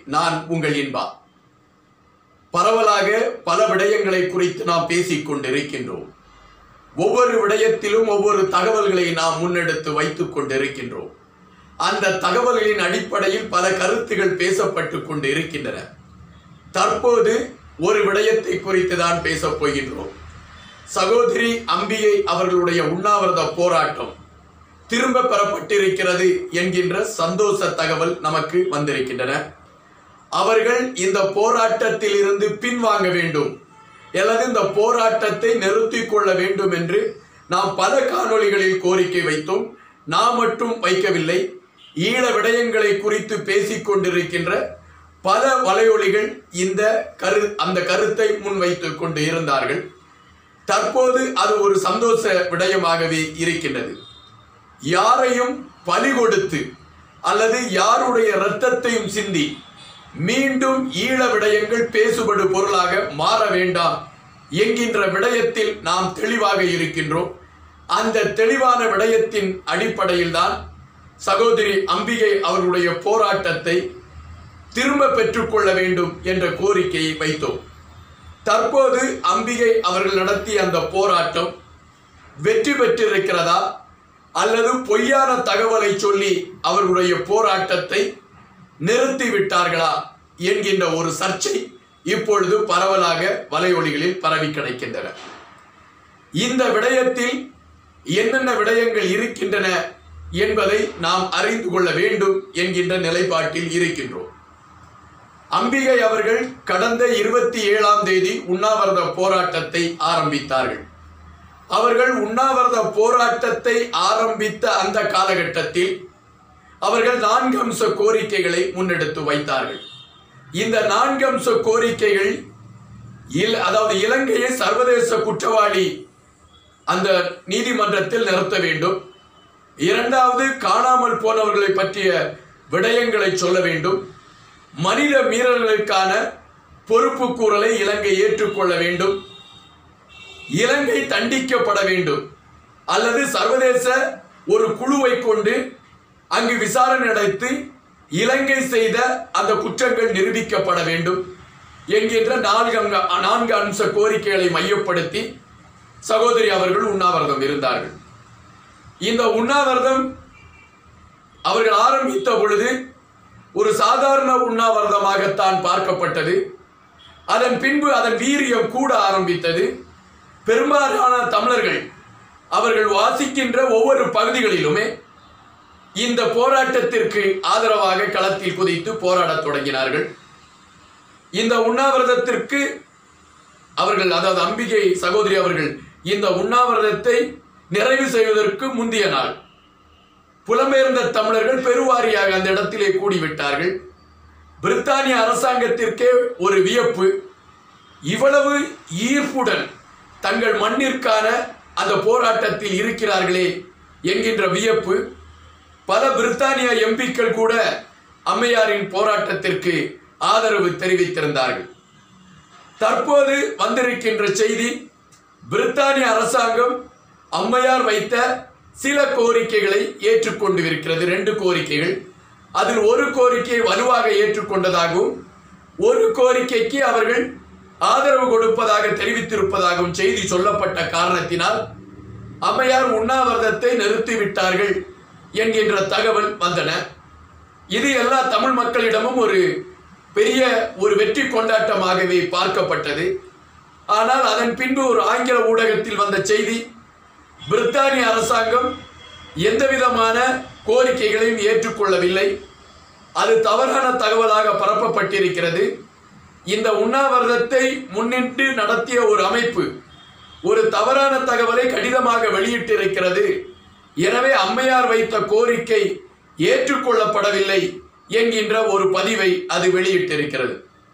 நான் உங்கள் இன்பா பரவலாக பல விடயங்களை குறித்து நாம் பேசிக் கொண்டிருக்கின்றோம் ஒவ்வொரு விடயத்திலும் ஒவ்வொரு தகவல்களை நாம் முன்னெடுத்து வைத்துக் கொண்டிருக்கின்றோம் அந்த தகவல்களின் அடிப்படையில் பல கருத்துகள் பேசப்பட்டு கொண்டு இருக்கின்றன தற்போது ஒரு விடயத்தை குறித்து தான் பேசப் போகின்றோம் சகோதரி அம்பிகை அவர்களுடைய உண்ணாவிரத போராட்டம் திரும்ப பெறப்பட்டிருக்கிறது என்கின்ற சந்தோஷ தகவல் நமக்கு வந்திருக்கின்றன அவர்கள் இந்த போராட்டத்தில் இருந்து பின்வாங்க வேண்டும் அல்லது இந்த போராட்டத்தை நிறுத்திக் கொள்ள வேண்டும் என்று நாம் பல காணொளிகளில் கோரிக்கை வைத்தோம் நாம் மட்டும் வைக்கவில்லை ஈழ விடயங்களை குறித்து பேசிக் கொண்டிருக்கின்ற பல வலையொலிகள் இந்த கரு அந்த கருத்தை முன்வைத்துக் கொண்டு இருந்தார்கள் தற்போது அது ஒரு சந்தோஷ விடயமாகவே இருக்கின்றது யாரையும் பலி கொடுத்து அல்லது யாருடைய இரத்தத்தையும் சிந்தி மீண்டும் ஈழ விடயங்கள் பேசுபடு பொருளாக மாற வேண்டாம் என்கின்ற விடயத்தில் நாம் தெளிவாக இருக்கின்றோம் அந்த தெளிவான விடயத்தின் அடிப்படையில் தான் சகோதரி அம்பிகை அவர்களுடைய போராட்டத்தை திரும்ப பெற்றுக்கொள்ள வேண்டும் என்ற கோரிக்கையை வைத்தோம் தற்போது அம்பிகை அவர்கள் நடத்திய அந்த போராட்டம் வெற்றி பெற்றிருக்கிறதா அல்லது பொய்யான தகவலை சொல்லி அவர்களுடைய போராட்டத்தை நிறுத்தி விட்டார்களா என்கின்ற ஒரு சர்ச்சை இப்பொழுது பரவலாக வலையொலிகளில் பரவி கிடைக்கின்றன இந்த விடயத்தில் என்னென்ன விடயங்கள் இருக்கின்றன என்பதை நாம் அறிந்து கொள்ள வேண்டும் என்கின்ற நிலைப்பாட்டில் இருக்கின்றோம் அம்பிகை அவர்கள் கடந்த இருபத்தி ஏழாம் தேதி உண்ணாவிரத போராட்டத்தை ஆரம்பித்தார்கள் அவர்கள் உண்ணாவிரத போராட்டத்தை ஆரம்பித்த அந்த காலகட்டத்தில் அவர்கள் நான்கு அம்ச கோரிக்கைகளை முன்னெடுத்து வைத்தார்கள் இந்த நான்கு அம்ச கோரிக்கைகள் இல் அதாவது இலங்கையை சர்வதேச குற்றவாளி அந்த நீதிமன்றத்தில் நிறுத்த வேண்டும் இரண்டாவது காணாமல் போனவர்களை பற்றிய விடயங்களை சொல்ல வேண்டும் மனித மீறல்களுக்கான பொறுப்பு கூறலை இலங்கை ஏற்றுக்கொள்ள வேண்டும் இலங்கை தண்டிக்கப்பட வேண்டும் அல்லது சர்வதேச ஒரு குழுவை கொண்டு அங்கு விசாரணை நடத்தி இலங்கை செய்த அந்த குற்றங்கள் நிரூபிக்கப்பட வேண்டும் என்கின்ற நான்கு அங்க- நான்கு அம்ச கோரிக்கைகளை மையப்படுத்தி சகோதரி அவர்கள் உண்ணாவிரதம் இருந்தார்கள் இந்த உண்ணாவிரதம் அவர்கள் ஆரம்பித்த பொழுது ஒரு சாதாரண உண்ணாவிரதமாகத்தான் பார்க்கப்பட்டது அதன் பின்பு அதன் வீரியம் கூட ஆரம்பித்தது பெரும்பாலான தமிழர்கள் அவர்கள் வாசிக்கின்ற ஒவ்வொரு பகுதிகளிலுமே இந்த போராட்டத்திற்கு ஆதரவாக களத்தில் குதித்து போராடத் தொடங்கினார்கள் இந்த உண்ணாவிரதத்திற்கு அவர்கள் அதாவது அம்பிகை சகோதரி அவர்கள் இந்த உண்ணாவிரதத்தை நிறைவு செய்வதற்கு முந்திய நாள் புலம்பெயர்ந்த தமிழர்கள் பெருவாரியாக அந்த இடத்திலே கூடிவிட்டார்கள் பிரித்தானிய அரசாங்கத்திற்கே ஒரு வியப்பு இவ்வளவு ஈர்ப்புடன் தங்கள் மண்ணிற்கான அந்த போராட்டத்தில் இருக்கிறார்களே என்கின்ற வியப்பு பல பிரித்தானிய எம்பிக்கள் கூட அம்மையாரின் போராட்டத்திற்கு ஆதரவு தெரிவித்திருந்தார்கள் தற்போது வந்திருக்கின்ற செய்தி பிரித்தானிய அரசாங்கம் அம்மையார் வைத்த சில கோரிக்கைகளை ஏற்றுக்கொண்டு இருக்கிறது ரெண்டு கோரிக்கைகள் அதில் ஒரு கோரிக்கையை வலுவாக ஏற்றுக்கொண்டதாகவும் ஒரு கோரிக்கைக்கு அவர்கள் ஆதரவு கொடுப்பதாக தெரிவித்திருப்பதாகவும் செய்தி சொல்லப்பட்ட காரணத்தினால் அம்மையார் உண்ணாவிரதத்தை நிறுத்திவிட்டார்கள் என்கின்ற தகவல் வந்தன இது எல்லா தமிழ் மக்களிடமும் ஒரு பெரிய ஒரு வெற்றி கொண்டாட்டமாகவே பார்க்கப்பட்டது ஆனால் அதன் பின்பு ஒரு ஆங்கில ஊடகத்தில் வந்த செய்தி பிரித்தானிய அரசாங்கம் எந்தவிதமான கோரிக்கைகளையும் ஏற்றுக்கொள்ளவில்லை அது தவறான தகவலாக பரப்பப்பட்டிருக்கிறது இந்த உண்ணாவிரதத்தை முன்னிட்டு நடத்திய ஒரு அமைப்பு ஒரு தவறான தகவலை கடிதமாக வெளியிட்டிருக்கிறது எனவே அம்மையார் வைத்த கோரிக்கை ஏற்றுக்கொள்ளப்படவில்லை என்கின்ற ஒரு பதிவை அது வெளியிட்டிருக்கிறது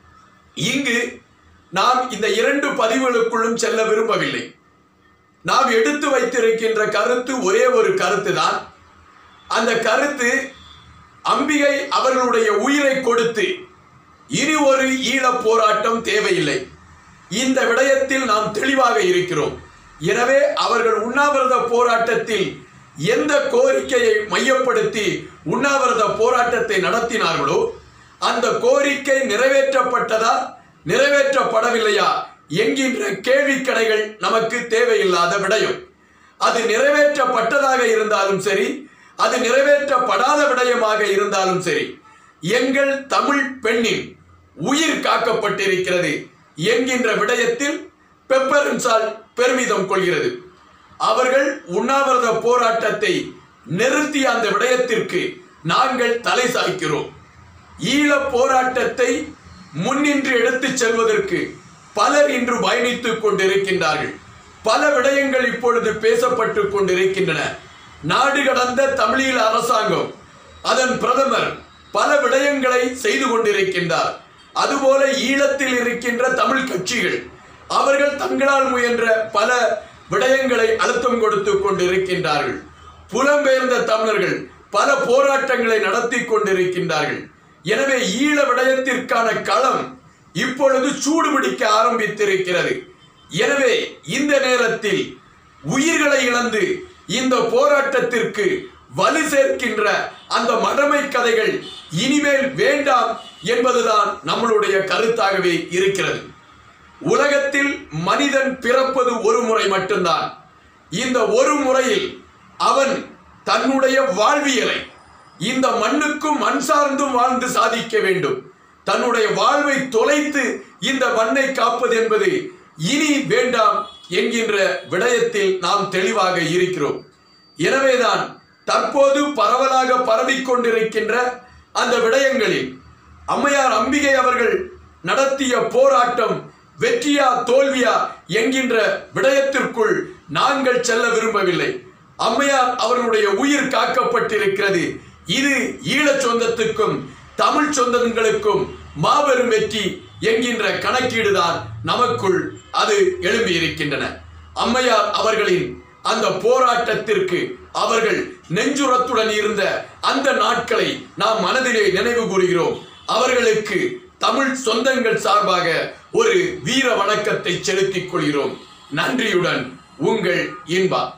இங்கு நாம் இந்த இரண்டு பதிவுகளுக்குள்ளும் செல்ல விரும்பவில்லை நாம் எடுத்து வைத்திருக்கின்ற கருத்து ஒரே ஒரு கருத்து தான் அந்த கருத்து அம்பிகை அவர்களுடைய உயிரை கொடுத்து இனி ஒரு ஈழப் போராட்டம் தேவையில்லை இந்த விடயத்தில் நாம் தெளிவாக இருக்கிறோம் எனவே அவர்கள் உண்ணாவிரத போராட்டத்தில் எந்த கோரிக்கையை மையப்படுத்தி உண்ணாவிரத போராட்டத்தை நடத்தினார்களோ அந்த கோரிக்கை நிறைவேற்றப்பட்டதா நிறைவேற்றப்படவில்லையா என்கின்ற கேள்விக்கடைகள் நமக்கு தேவையில்லாத விடயம் அது நிறைவேற்றப்பட்டதாக இருந்தாலும் சரி அது நிறைவேற்றப்படாத விடயமாக இருந்தாலும் சரி எங்கள் தமிழ் பெண்ணின் உயிர் காக்கப்பட்டிருக்கிறது என்கின்ற விடயத்தில் பெப்பரன்சால் பெருமிதம் கொள்கிறது அவர்கள் உண்ணாவிரத போராட்டத்தை நிறுத்திய அந்த விடயத்திற்கு நாங்கள் தலை சாய்க்கிறோம் ஈழ போராட்டத்தை முன்னின்று எடுத்துச் செல்வதற்கு பலர் இன்று பயணித்துக் கொண்டிருக்கின்றார்கள் பல விடயங்கள் இப்பொழுது பேசப்பட்டு கொண்டிருக்கின்றன நாடு கடந்த தமிழீழ அரசாங்கம் அதன் பிரதமர் பல விடயங்களை செய்து கொண்டிருக்கின்றார் அதுபோல ஈழத்தில் இருக்கின்ற தமிழ் கட்சிகள் அவர்கள் தங்களால் முயன்ற பல விடயங்களை அழுத்தம் கொடுத்து கொண்டிருக்கின்றார்கள் புலம்பெயர்ந்த தமிழர்கள் பல போராட்டங்களை நடத்தி கொண்டிருக்கின்றார்கள் எனவே ஈழ விடயத்திற்கான களம் இப்பொழுது சூடுபிடிக்க ஆரம்பித்திருக்கிறது எனவே இந்த நேரத்தில் உயிர்களை இழந்து இந்த போராட்டத்திற்கு வலு சேர்க்கின்ற அந்த மடமை கதைகள் இனிமேல் வேண்டாம் என்பதுதான் நம்மளுடைய கருத்தாகவே இருக்கிறது உலகத்தில் மனிதன் பிறப்பது ஒரு முறை மட்டும்தான் இந்த ஒரு முறையில் அவன் தன்னுடைய வாழ்வியலை இந்த மண்ணுக்கும் மண் சார்ந்தும் வாழ்ந்து சாதிக்க வேண்டும் தன்னுடைய வாழ்வை தொலைத்து இந்த மண்ணை காப்பது என்பது இனி வேண்டாம் என்கின்ற விடயத்தில் நாம் தெளிவாக இருக்கிறோம் எனவேதான் தற்போது பரவலாக பரவிக்கொண்டிருக்கின்ற அந்த விடயங்களில் அம்மையார் அம்பிகை அவர்கள் நடத்திய போராட்டம் வெற்றியா தோல்வியா என்கின்ற விடயத்திற்குள் நாங்கள் செல்ல விரும்பவில்லை அம்மையார் அவர்களுடைய உயிர் காக்கப்பட்டிருக்கிறது இது ஈழச் சொந்தத்துக்கும் தமிழ் சொந்தங்களுக்கும் மாபெரும் வெற்றி என்கின்ற கணக்கீடுதான் நமக்குள் அது எழும்பியிருக்கின்றன அம்மையார் அவர்களின் அந்த போராட்டத்திற்கு அவர்கள் நெஞ்சுரத்துடன் இருந்த அந்த நாட்களை நாம் மனதிலே நினைவு கூறுகிறோம் அவர்களுக்கு தமிழ் சொந்தங்கள் சார்பாக ஒரு வீர வணக்கத்தை செலுத்திக் கொள்கிறோம் நன்றியுடன் உங்கள் இன்பா